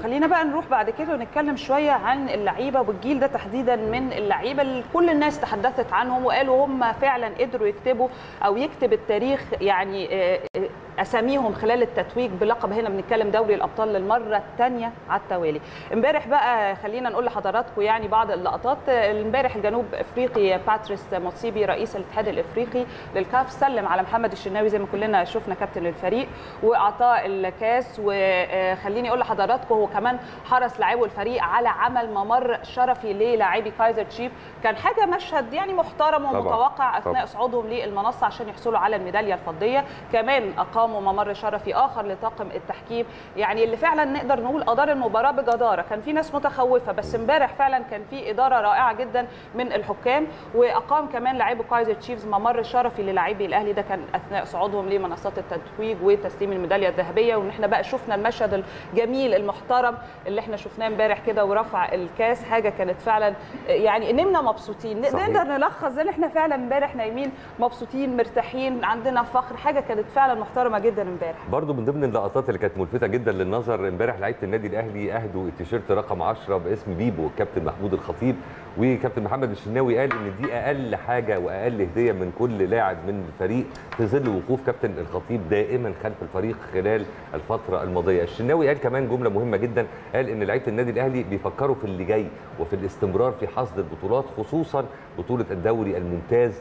خلينا بقى نروح بعد كده ونتكلم شويه عن اللعيبه والجيل ده تحديدا من اللعيبه اللي كل الناس تحدثت عنهم وقالوا هم فعلا قدروا يكتبوا او يكتب التاريخ يعني آه، آه، اساميهم خلال التتويج بلقب هنا بنتكلم دوري الابطال للمره الثانيه على التوالي امبارح بقى خلينا نقول لحضراتكم يعني بعض اللقطات امبارح الجنوب افريقي باتريس موتسيبي رئيس الاتحاد الافريقي للكاف سلم على محمد الشناوي زي ما كلنا شفنا كابتن الفريق واعطاه الكاس وخليني اقول لحضراتكم هو كمان حرص لاعبو الفريق على عمل ممر شرفي للاعبي كايزر تشيف كان حاجه مشهد يعني محترم طبعاً، ومتوقع اثناء طبعاً. صعودهم للمنصه عشان يحصلوا على الميداليه الفضيه كمان اقاموا ممر شرفي اخر لطاقم التحكيم يعني اللي فعلا نقدر نقول ادار المباراه بجداره كان في ناس متخوفه بس امبارح فعلا كان في اداره رائعه جدا من الحكام واقام كمان لاعبو كايزر تشيفز ممر شرفي للاعبي الاهلي ده كان اثناء صعودهم لمنصات التتويج وتسليم الميداليه الذهبيه وان احنا بقى شفنا المشهد الجميل المحترم اللي احنا شفناه امبارح كده ورفع الكاس حاجه كانت فعلا يعني نمنا مبسوطين صحيح. نقدر نلخص ان احنا فعلا امبارح نايمين مبسوطين مرتاحين عندنا فخر حاجه كانت فعلا محترمه جدا امبارح برضو من ضمن اللقطات اللي كانت ملفتة جدا للنظر امبارح لعيبة النادي الأهلي أهدوا التيشيرت رقم 10 باسم بيبو الكابتن محمود الخطيب وكابتن محمد الشناوي قال إن دي أقل حاجة وأقل هدية من كل لاعب من الفريق في ظل وقوف كابتن الخطيب دائما خلف الفريق خلال الفترة الماضية الشناوي قال كمان جملة مهمة جدا قال إن لعيبة النادي الأهلي بيفكروا في اللي جاي وفي الاستمرار في حصد البطولات خصوصا بطولة الدوري الممتاز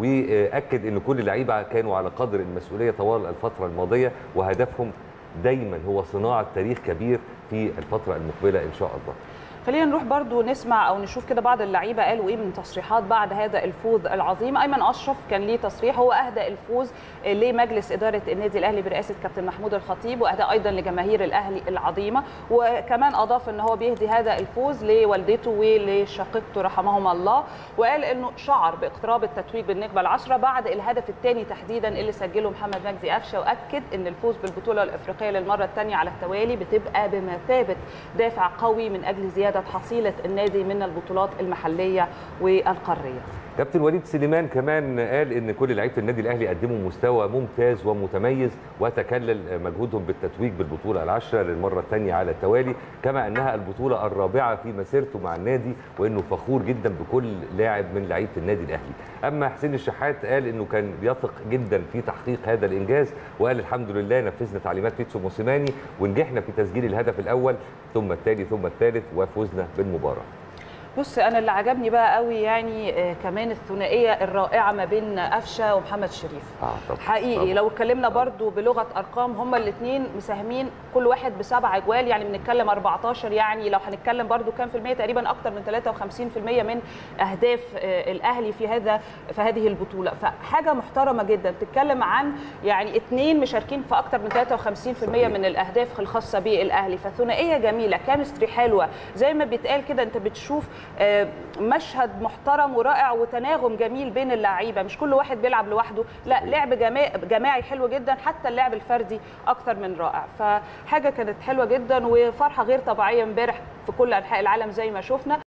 واكد ان كل اللعيبه كانوا على قدر المسؤوليه طوال الفتره الماضيه وهدفهم دايما هو صناعه تاريخ كبير في الفتره المقبله ان شاء الله خلينا نروح برضو نسمع او نشوف كده بعض اللعيبه قالوا ايه من تصريحات بعد هذا الفوز العظيم ايمن اشرف كان ليه تصريح هو اهدى الفوز لمجلس اداره النادي الاهلي برئاسه كابتن محمود الخطيب واهدى ايضا لجماهير الاهلي العظيمه وكمان اضاف ان هو بيهدي هذا الفوز لوالدته ولشقيقته رحمهما الله وقال انه شعر باقتراب التتويج بالنخبه العشره بعد الهدف الثاني تحديدا اللي سجله محمد مجدي قفشه واكد ان الفوز بالبطوله الافريقيه للمره الثانيه على التوالي بتبقى بمثابه دافع قوي من اجل زياده حصيله النادي من البطولات المحليه والقاريه كابتن وليد سليمان كمان قال ان كل لعيبه النادي الاهلي قدموا مستوى ممتاز ومتميز وتكلل مجهودهم بالتتويج بالبطوله العشره للمره الثانيه على التوالي كما انها البطوله الرابعه في مسيرته مع النادي وانه فخور جدا بكل لاعب من لعيبه النادي الاهلي اما حسين الشحات قال انه كان بيثق جدا في تحقيق هذا الانجاز وقال الحمد لله نفذنا تعليمات بيتسو موسيماني ونجحنا في تسجيل الهدف الاول ثم الثاني ثم الثالث وفزنا بالمباراه بص انا اللي عجبني بقى قوي يعني آه، كمان الثنائيه الرائعه ما بين قفشه ومحمد شريف اه طبعا حقيقي طبعاً. لو اتكلمنا برضو بلغه ارقام هما الاثنين مساهمين كل واحد بسبع اجوال يعني بنتكلم 14 يعني لو هنتكلم برضو كام في المية تقريبا اكتر من 53% من اهداف آه، الاهلي في هذا في هذه البطوله فحاجه محترمه جدا بتتكلم عن يعني اثنين مشاركين في اكتر من 53% صحيح. من الاهداف الخاصه بالاهلي فثنائيه جميله كيمستري حلوه زي ما بيتقال كده انت بتشوف آه، مشهد محترم ورائع وتناغم جميل بين اللعيبه مش كل واحد بيلعب لوحده لا لعب جماعي جماعي حلو جدا حتى اللعب الفردي اكتر من رائع فحاجه كانت حلوه جدا وفرحه غير طبيعيه امبارح في كل انحاء العالم زي ما شفنا